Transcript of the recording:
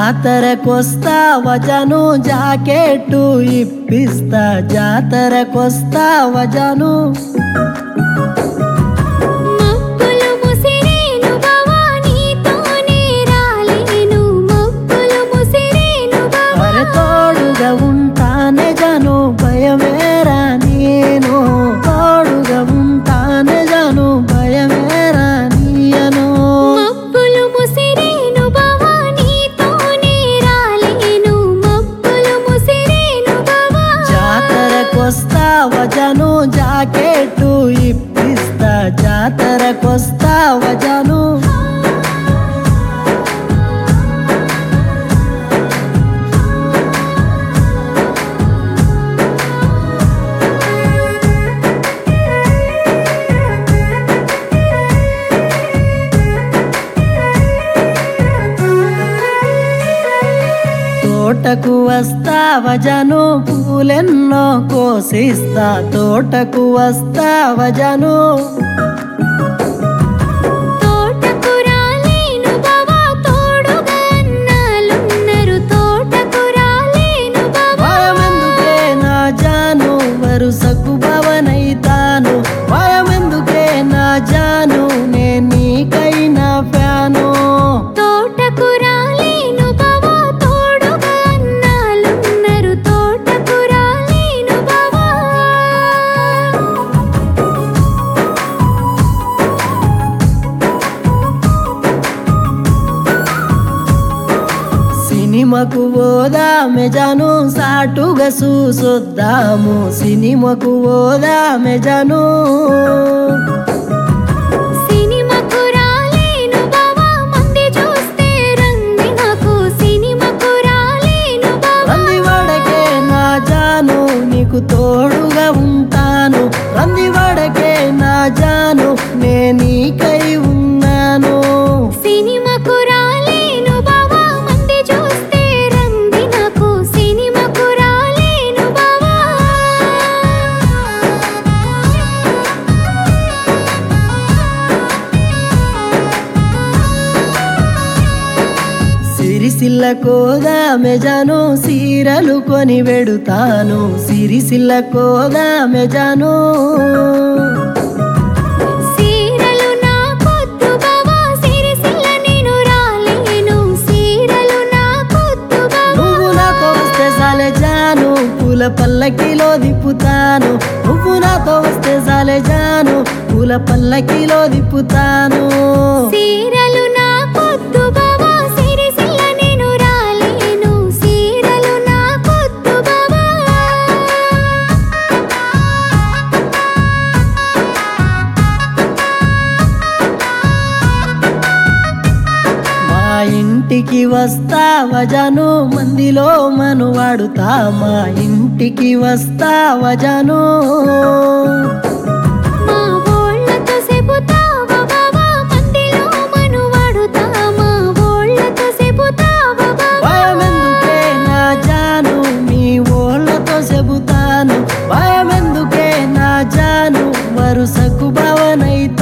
జాతరకొస్తా వజను jacket ఇప్పిస్తా జాతరకొస్తా వజను మబ్బులు ముసిరేను బావా నీతోనే రాలేను మబ్బులు ముసిరేను బావా అరే తోడుగా ఉంటానే జను భయమేరా నేను తోడుగా ఉంటానే జను భయమేరా నీయను మబ్బులు ముసిరేను బావా నీతోనే రాలేను మబ్బులు ముసిరేను బావా జాతరకొస్తా వజను జాకెట్టు ఇప్పిస్తా జాతరకొస్తా వజను తోటకు వస్తా వజను పూలెన్నో కోసిస్తా తోటకు వస్తా వజను తోటకు రాలేను బావా తోడుగా అన్నాలున్నరు తోటకు రాలేను బావా భయమెందుకే నా జాను వరుసకు భవనైతాను భయమెందుకే నా జాను నే నీకైనా ఫ్యాను తోటకు రాలేను బావా తోడుగా అన్నాలున్నరు తోటకు రాలేను బావా సినిమాకు పోదామె జాను సాటుగా చూసొద్దాము సినిమాకు పోదామె జాను సినిమాకు రాలేను బావా మంది చూస్తే రంది నాకు సినిమాకు రాలేను బావా రంది వడకే నా జాను నీకు తోడుగా ఉంటాను రంది వడకే నా జాను నే నీకై ఉన్నాను సినిమాకు రాలేను బావా మంది చూస్తే రంది నాకు సినిమాకు రాలేను బావా సిరిసిల్ల కోదామె జాను సీరలు కొని వెడుతాను సిరిసిల్ల కోదామె జాను సీరలు నాకొద్దు బావా సిరిసిల్ల నేను రాలేను సీరలు నాకొద్దు బావా నువ్వు నాతో వస్తే సాలే జాను పూల పల్లకిలో దిప్పుతాను నువ్వు నాతో వస్తే సాలే జాను పూల పల్లకిలో దిప్పుతాను సీరలు నాకొద్దు బావా సిరిసిల్ల నేను రాలేను సీరలు నాకొద్దు బావా మా ఇంటికి వస్తా వజను మందిలో మను వాడుతా మా ఇంటికి వస్తా వజను మా ఓళ్ళతో చెబుతావా బావా మందిలో మను వాడుతా మా ఓళ్ళతో చెబుతావా బావా భయమెందుకే నా జాను మీ ఓళ్ళతో చెబుతాను భయమెందుకే నా జాను వరుసకు భవనైతే